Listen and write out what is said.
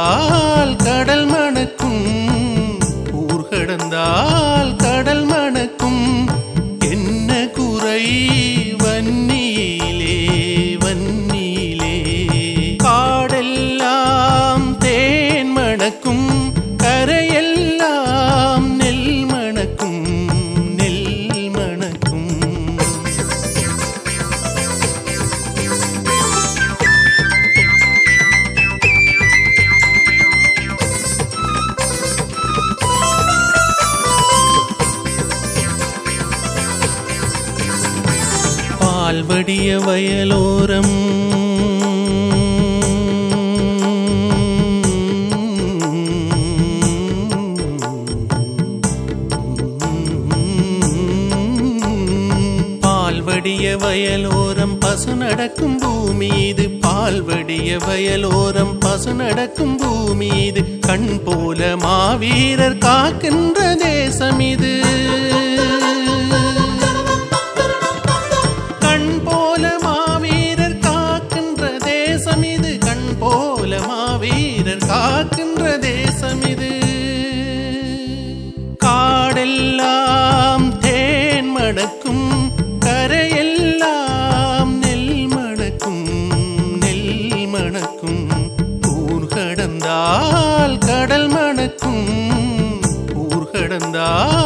கடந்தால் கடல் மணக்கும் ஊர் கடந்தால் கடல் மணக்கும் என்ன குறை வன்னியிலே வன்னியிலே காடெல்லாம் தேன் மணக்கும் கரையெல்லாம் நெல் மணக்கும் நெல் மணக்கும் பால்வடிய வயலோரம் பால்வடிய வயலோரம் பசு நடக்கும் பூமி இது பால்வடிய வயலோரம் பசு நடக்கும் பூமி இது கண் போல மாவீரர் காக்கின்ற தேசம் இது கண் போல மாவீரர் காக்கின்ற தேசம் இது கண் போல மாவீரர் காக்கின்ற தேசம் இது காடெல்லாம் தேன் மணக்கும் கரையெல்லாம் நெல் மணக்கும் நெல் மணக்கும் ஊர் கடந்தால் கடல் மணக்கும் ஊர் கடந்தால்